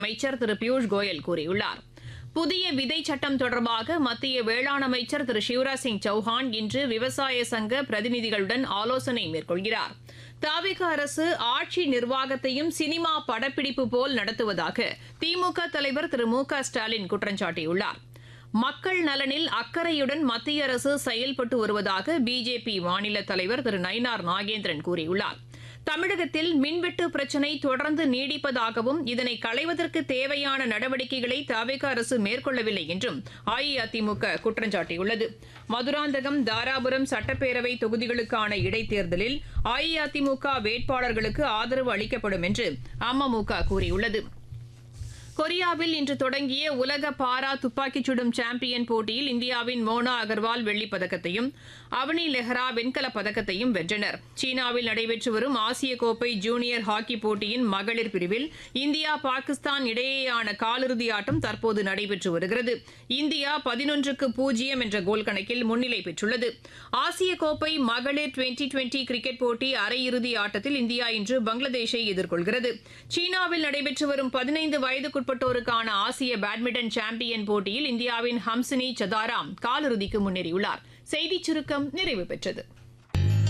அமைச்சர் திரு பியூஷ் கோயல் கூறியுள்ளார் புதிய விதை சட்டம் தொடர்பாக மத்திய வேளாண் அமைச்சர் திரு சிவராஜ் சிங் சௌஹான் இன்று விவசாய சங்க பிரதிநிதிகளுடன் ஆலோசனை மேற்கொள்கிறார் தாவிக அரசு ஆட்சி நிர்வாகத்தையும் சினிமா படப்பிடிப்பு போல் நடத்துவதாக திமுக தலைவர் திரு மு க ஸ்டாலின் குற்றம் சாட்டியுள்ளார் மக்கள் நலனில் அக்கறையுடன் மத்திய அரசு செயல்பட்டு வருவதாக பிஜேபி மாநில தலைவர் திரு நயினார் நாகேந்திரன் கூறியுள்ளார் தமிழகத்தில் மின்வெட்டு பிரச்சினை தொடர்ந்து நீடிப்பதாகவும் இதனை களைவதற்கு தேவையான நடவடிக்கைகளை தவிக அரசு மேற்கொள்ளவில்லை என்றும் அஇஅதிமுக குற்றம் சாட்டியுள்ளது மதுராந்தகம் தாராபுரம் சட்டப்பேரவை தொகுதிகளுக்கான இடைத்தேர்தலில் அஇஅதிமுக வேட்பாளர்களுக்கு ஆதரவு அளிக்கப்படும் என்று அமமுக கூறியுள்ளது கொரியாவில் இன்று தொடங்கிய உலக பாரா துப்பாக்கிச் சுடும் சாம்பியன் போட்டியில் இந்தியாவின் மோனா அகர்வால் வெள்ளிப் பதக்கத்தையும் அவனி லெஹ்ரா வெண்கலப் பதக்கத்தையும் வென்றனர் சீனாவில் நடைபெற்று வரும் ஆசிய கோப்பை ஜூனியர் ஹாக்கி போட்டியின் மகளிர் பிரிவில் இந்தியா பாகிஸ்தான் இடையேயான காலிறுதி ஆட்டம் தற்போது நடைபெற்று வருகிறது இந்தியா பதினொன்றுக்கு பூஜ்ஜியம் என்ற கோல் கணக்கில் முன்னிலை பெற்றுள்ளது ஆசிய கோப்பை மகளிர் டுவெண்டி டுவெண்டி கிரிக்கெட் போட்டி அரையிறுதி ஆட்டத்தில் இந்தியா இன்று பங்களாதேஷை எதிர்கொள்கிறது சீனாவில் நடைபெற்று வரும் பதினைந்து வயதுக்குட்பட்டோருக்கான ஆசிய பேட்மிண்டன் சாம்பியன் போட்டியில் இந்தியாவின் ஹம்சினி சதாராம் காலிறுதிக்கு முன்னேறியுள்ளார் செய்திச் சுருக்கம் நிறைவு பெற்றது